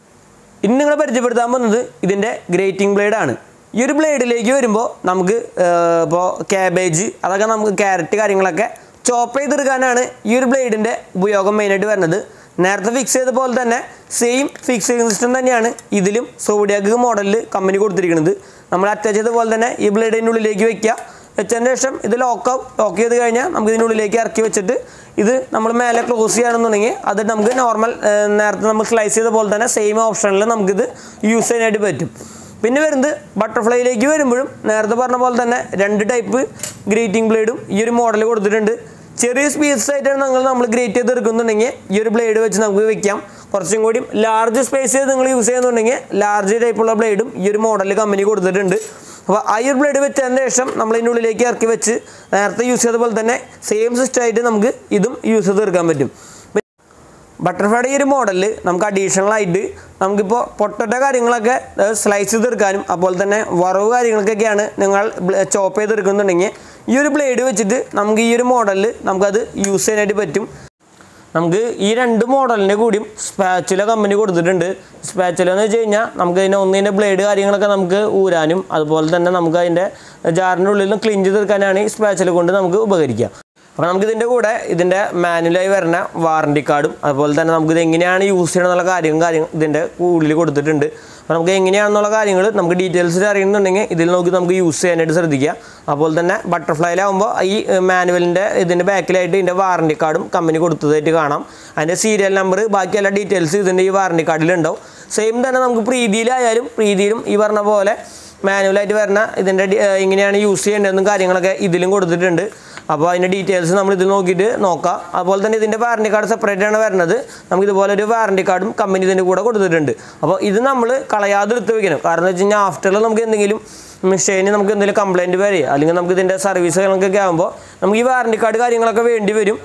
ഇനി നിങ്ങളെ പരിചയപ്പെടുത്താൻ പോകുന്നത് ഇതിൻ്റെ ഗ്രേറ്റിംഗ് ബ്ലേഡാണ് ഈ ഒരു ബ്ലേഡിലേക്ക് വരുമ്പോൾ നമുക്ക് ഇപ്പോൾ ക്യാബേജ് അതൊക്കെ നമുക്ക് ക്യാരറ്റ് കാര്യങ്ങളൊക്കെ ചോപ്പ് ചെയ്തെടുക്കാനാണ് ഈ ഒരു ബ്ലേഡിൻ്റെ ഉപയോഗം മെയിനായിട്ട് വരുന്നത് നേരത്തെ ഫിക്സ് ചെയ്ത പോലെ തന്നെ സെയിം ഫിക്സിംഗ് സിസ്റ്റം തന്നെയാണ് ഇതിലും സോഡിയാക്ക് മോഡലിൽ കമ്പനി കൊടുത്തിരിക്കുന്നത് നമ്മൾ അറ്റാച്ച് ചെയ്ത പോലെ തന്നെ ഈ ബ്ലേഡിൻ്റെ ഉള്ളിലേക്ക് വെക്കുക വെച്ചതിന് ശേഷം ഇത് ലോക്കാവും ലോക്ക് ചെയ്ത് കഴിഞ്ഞാൽ നമുക്ക് ഇതിനുള്ളിലേക്ക് ഇറക്കി വെച്ചിട്ട് ഇത് നമ്മൾ മേലെ ക്ലോസ് ചെയ്യുകയാണെന്നുണ്ടെങ്കിൽ അത് നമുക്ക് നോർമൽ നേരത്തെ നമ്മൾ സ്ലൈസ് ചെയ്ത പോലെ തന്നെ സെയിം ഓപ്ഷനിൽ നമുക്കിത് യൂസ് ചെയ്യാനായിട്ട് പറ്റും പിന്നെ വരുന്നത് ബട്ടർഫ്ലൈയിലേക്ക് വരുമ്പോഴും നേരത്തെ പറഞ്ഞ പോലെ തന്നെ രണ്ട് ടൈപ്പ് ഗ്രേറ്റിംഗ് ബ്ലേഡും ഈ ഒരു മോഡൽ കൊടുത്തിട്ടുണ്ട് ചെറിയ സ്പീസ് ആയിട്ടാണ് നിങ്ങൾ നമ്മൾ ഗ്രേറ്റ് ചെയ്ത് എടുക്കുന്നുണ്ടെങ്കിൽ ഈ ഒരു ബ്ലേഡ് വെച്ച് നമുക്ക് വെക്കാം കുറച്ചും കൂടി ലാർജ് സ്പേസ് ചെയ്ത് നിങ്ങൾ യൂസ് ചെയ്യുന്നുണ്ടെങ്കിൽ ലാർജ് ടൈപ്പുള്ള ബ്ലേഡും ഈ ഒരു മോഡൽ കമ്പനി കൊടുത്തിട്ടുണ്ട് അപ്പോൾ ആ ഒരു ബ്ലേഡ് വെച്ചതിന് ശേഷം നമ്മൾ ഇതിൻ്റെ ഉള്ളിലേക്ക് ഇറക്കി വെച്ച് നേരത്തെ യൂസ് ചെയ്ത പോലെ തന്നെ സെയിം സിസ്റ്റം ആയിട്ട് നമുക്ക് ഇതും യൂസ് ചെയ്ത് തീർക്കാൻ പറ്റും ബട്ടർഫ്ലൈയുടെ ഈ ഒരു മോഡലിൽ നമുക്ക് അഡീഷണൽ ആയിട്ട് നമുക്കിപ്പോൾ പൊട്ടറ്റോ കാര്യങ്ങളൊക്കെ സ്ലൈസ് ചെയ്തെടുക്കാനും അതുപോലെ തന്നെ വറവ് കാര്യങ്ങൾക്കൊക്കെയാണ് നിങ്ങൾ ചോപ്പ് ചെയ്തെടുക്കുന്നുണ്ടെങ്കിൽ ഈ ഒരു ബ്ലേഡ് വെച്ചിട്ട് നമുക്ക് ഈ ഒരു മോഡലിൽ നമുക്കത് യൂസ് ചെയ്യാനായിട്ട് പറ്റും നമുക്ക് ഈ രണ്ട് മോഡലിൻ്റെ കൂടിയും സ്പാച്ചുല കമ്പനി കൊടുത്തിട്ടുണ്ട് സ്പാച്ചുല എന്ന് വെച്ച് കഴിഞ്ഞാൽ നമുക്ക് അതിൻ്റെ ഒന്നിൻ്റെ ബ്ലേഡ് കാര്യങ്ങളൊക്കെ നമുക്ക് ഊരാനും അതുപോലെ തന്നെ നമുക്ക് അതിൻ്റെ ജാറിൻ്റെ ഉള്ളിൽ നിന്ന് ക്ലീൻ ചെയ്തെടുക്കാനാണ് ഈ സ്പാച്ചുല കൊണ്ട് നമുക്ക് ഉപകരിക്കുക അപ്പോൾ നമുക്ക് ഇതിൻ്റെ കൂടെ ഇതിൻ്റെ മാനുവലായി വരുന്ന വാറണ്ടി കാർഡും അതുപോലെ തന്നെ നമുക്ക് ഇത് എങ്ങനെയാണ് യൂസ് ചെയ്യണം എന്നുള്ള കാര്യവും കാര്യങ്ങൾ ഇതിൻ്റെ ഉള്ളിൽ കൊടുത്തിട്ടുണ്ട് അപ്പോൾ നമുക്ക് എങ്ങനെയാണെന്നുള്ള കാര്യങ്ങൾ നമുക്ക് ഡീറ്റെയിൽസ് അറിയുന്നുണ്ടെങ്കിൽ ഇതിൽ നോക്കി നമുക്ക് യൂസ് ചെയ്യാനായിട്ട് ശ്രദ്ധിക്കുക അതുപോലെ തന്നെ ബട്ടർഫ്ലൈയിലാവുമ്പോൾ ഈ മാനുവലിൻ്റെ ഇതിൻ്റെ ബാക്കിലായിട്ട് ഇതിൻ്റെ വാറണ്ടി കാർഡും കമ്പനി കൊടുത്തതായിട്ട് കാണാം അതിൻ്റെ സീരിയൽ നമ്പർ ബാക്കി എല്ലാ ഡീറ്റെയിൽസ് ഇതിൻ്റെ ഈ വാറണ്ടി കാർഡിലുണ്ടാവും സെയിം തന്നെ നമുക്ക് പ്രീതിയിലായാലും പ്രീതിയിലും ഈ പറഞ്ഞ പോലെ മാനുവലായിട്ട് വരുന്ന ഇതിൻ്റെ ഡി- ഏർ എങ്ങനെയാണ് യൂസ് ചെയ്യേണ്ടതെന്നും കാര്യങ്ങളൊക്കെ ഇതിലും കൊടുത്തിട്ടുണ്ട് അപ്പോൾ അതിൻ്റെ ഡീറ്റെയിൽസ് നമ്മൾ ഇതിൽ നോക്കിയിട്ട് നോക്കാം അതുപോലെ തന്നെ ഇതിൻ്റെ വാറണ്ടി കാർഡ് സെപ്പറേറ്റ് ആണ് വരുന്നത് നമുക്ക് ഇതുപോലെ ഒരു വാറണ്ടി കാർഡും കമ്പനി ഇതിൻ്റെ കൂടെ കൊടുത്തിട്ടുണ്ട് അപ്പോൾ ഇത് നമ്മൾ കളയാതെ എടുത്ത് വെക്കണം കാരണം എന്ന് വെച്ച് കഴിഞ്ഞാൽ ആഫ്റ്ററിൽ നമുക്ക് എന്തെങ്കിലും മെഷീന് നമുക്ക് എന്തെങ്കിലും കംപ്ലൈൻറ്റ് വരിക അല്ലെങ്കിൽ നമുക്ക് ഇതിൻ്റെ സർവീസ് കാര്യങ്ങളൊക്കെ ആകുമ്പോൾ നമുക്ക് ഈ വാറണ്ടി കാർഡ് കാര്യങ്ങളൊക്കെ വേണ്ടി വരും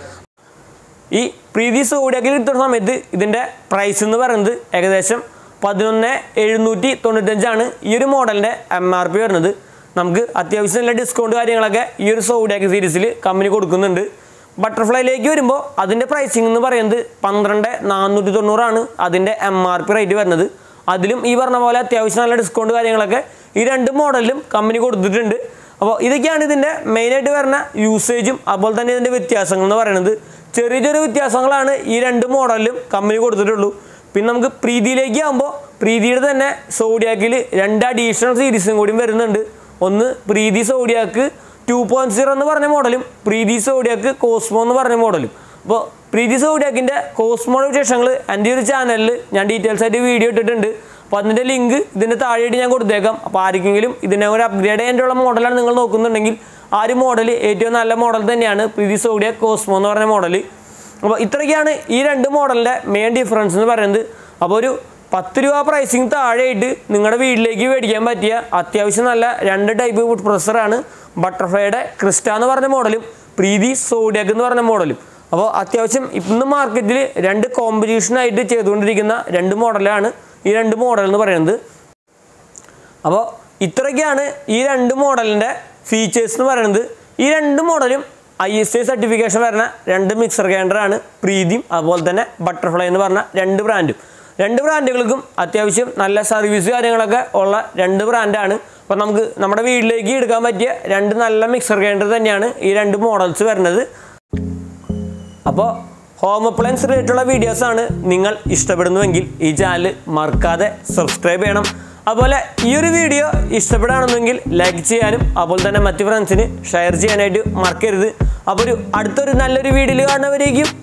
ഈ പ്രീതി സോഡിയാക്കിൽ കിട്ടുന്ന സമയത്ത് ഇതിൻ്റെ പ്രൈസ് എന്ന് പറയുന്നത് ഏകദേശം പതിനൊന്ന് എഴുന്നൂറ്റി തൊണ്ണൂറ്റഞ്ചാണ് ഈ ഒരു മോഡലിൻ്റെ എം ആർ പി വരുന്നത് നമുക്ക് അത്യാവശ്യം നല്ല ഡിസ്കൗണ്ട് കാര്യങ്ങളൊക്കെ ഈ ഒരു സോഡിയാക്ക് സീരീസിൽ കമ്പനി കൊടുക്കുന്നുണ്ട് ബട്ടർഫ്ലൈയിലേക്ക് വരുമ്പോൾ അതിൻ്റെ പ്രൈസിംഗ് എന്ന് പറയുന്നത് പന്ത്രണ്ട് നാനൂറ്റി തൊണ്ണൂറാണ് അതിൻ്റെ എം ആർ പി റേറ്റ് വരുന്നത് അതിലും ഈ പറഞ്ഞ പോലെ അത്യാവശ്യം നല്ല ഡിസ്കൗണ്ട് കാര്യങ്ങളൊക്കെ ഈ രണ്ട് മോഡലിലും കമ്പനി കൊടുത്തിട്ടുണ്ട് അപ്പോൾ ഇതൊക്കെയാണ് ഇതിൻ്റെ മെയിനായിട്ട് വരുന്ന യൂസേജും അതുപോലെ തന്നെ ഇതിൻ്റെ വ്യത്യാസങ്ങൾ എന്ന് പറയുന്നത് ചെറിയ ചെറിയ വ്യത്യാസങ്ങളാണ് ഈ രണ്ട് മോഡലിലും കമ്പനി കൊടുത്തിട്ടുള്ളൂ പിന്നെ നമുക്ക് പ്രീതിയിലേക്ക് ആകുമ്പോൾ പ്രീതിയുടെ തന്നെ സോഡിയാക്കിൽ രണ്ട് അഡീഷണൽ സീരീസും കൂടി വരുന്നുണ്ട് ഒന്ന് Preethi Zodiac two point zero എന്ന് പറഞ്ഞ മോഡലും പ്രീതി സോഡിയാക്ക് കോസ്മോ എന്ന് പറഞ്ഞ മോഡലും അപ്പോൾ പ്രീതി സോഡിയാക്കിൻ്റെ കോസ്മോയുടെ വിശേഷങ്ങൾ എൻ്റെ ഈ ഒരു ചാനലിൽ ഞാൻ ഡീറ്റെയിൽസ് ആയിട്ട് വീഡിയോ ഇട്ടിട്ടുണ്ട് അപ്പോൾ അതിൻ്റെ ലിങ്ക് ഇതിൻ്റെ താഴെയായിട്ട് ഞാൻ കൊടുത്തേക്കാം അപ്പോൾ ആർക്കെങ്കിലും ഇതിനെ ഒരു അപ്ഗ്രേഡ് ചെയ്യാനുള്ള മോഡലാണ് നിങ്ങൾ നോക്കുന്നുണ്ടെങ്കിൽ ആ ഒരു മോഡൽ ഏറ്റവും നല്ല മോഡൽ തന്നെയാണ് പ്രീതി സോഡിയ കോസ്മോ എന്ന് പറഞ്ഞ മോഡൽ അപ്പോൾ ഇത്രയൊക്കെയാണ് ഈ രണ്ട് മോഡലിൻ്റെ മെയിൻ ഡിഫറൻസ് എന്ന് പറയുന്നത് അപ്പോൾ ഒരു പത്ത് രൂപ പ്രൈസിങ് താഴെയായിട്ട് നിങ്ങളുടെ വീട്ടിലേക്ക് മേടിക്കാൻ പറ്റിയ അത്യാവശ്യം നല്ല രണ്ട് ടൈപ്പ് വുഡ് പ്രൊസറാണ് ബട്ടർഫ്ലൈയുടെ ക്രിസ്റ്റ എന്ന് പറഞ്ഞ മോഡലും പ്രീതി സോഡിയാക്ക് എന്ന് പറഞ്ഞ മോഡലും അപ്പോൾ അത്യാവശ്യം ഇന്ന് മാർക്കറ്റിൽ രണ്ട് കോമ്പറ്റീഷനായിട്ട് ചെയ്തുകൊണ്ടിരിക്കുന്ന രണ്ട് മോഡലാണ് ഈ രണ്ട് മോഡൽ എന്ന് പറയുന്നത് അപ്പോൾ ഇത്രയൊക്കെയാണ് ഈ രണ്ട് മോഡലിൻ്റെ ഫീച്ചേഴ്സ് എന്ന് പറയുന്നത് ഈ രണ്ട് മോഡലും ഐ എസ് ഐ സർട്ടിഫിക്കേഷൻ വരുന്ന രണ്ട് മിക്സർ ഗ്രൈൻഡറാണ് പ്രീതിയും അതുപോലെ തന്നെ ബട്ടർഫ്ലൈ എന്ന് പറഞ്ഞ രണ്ട് ബ്രാൻഡും രണ്ട് ബ്രാൻഡുകൾക്കും അത്യാവശ്യം നല്ല സർവീസ് കാര്യങ്ങളൊക്കെ ഉള്ള രണ്ട് ബ്രാൻഡാണ് അപ്പോൾ നമുക്ക് നമ്മുടെ വീട്ടിലേക്ക് എടുക്കാൻ പറ്റിയ രണ്ട് നല്ല മിക്സർ ഗ്രൈൻഡർ തന്നെയാണ് ഈ രണ്ട് മോഡൽസ് വരുന്നത് അപ്പോൾ ഹോം അപ്ലയൻസ് റിലേറ്റുള്ള വീഡിയോസാണ് നിങ്ങൾ ഇഷ്ടപ്പെടുന്നുവെങ്കിൽ ഈ ചാനൽ മറക്കാതെ സബ്സ്ക്രൈബ് ചെയ്യണം അതുപോലെ ഈ ഒരു വീഡിയോ ഇഷ്ടപ്പെടുകയാണെന്നെങ്കിൽ ലൈക്ക് ചെയ്യാനും അതുപോലെ തന്നെ മറ്റു ഫ്രണ്ട്സിന് ഷെയർ ചെയ്യാനായിട്ട് മറക്കരുത് അപ്പോൾ ഒരു അടുത്തൊരു നല്ലൊരു വീഡിയോയിൽ കാണുന്നവരേക്കും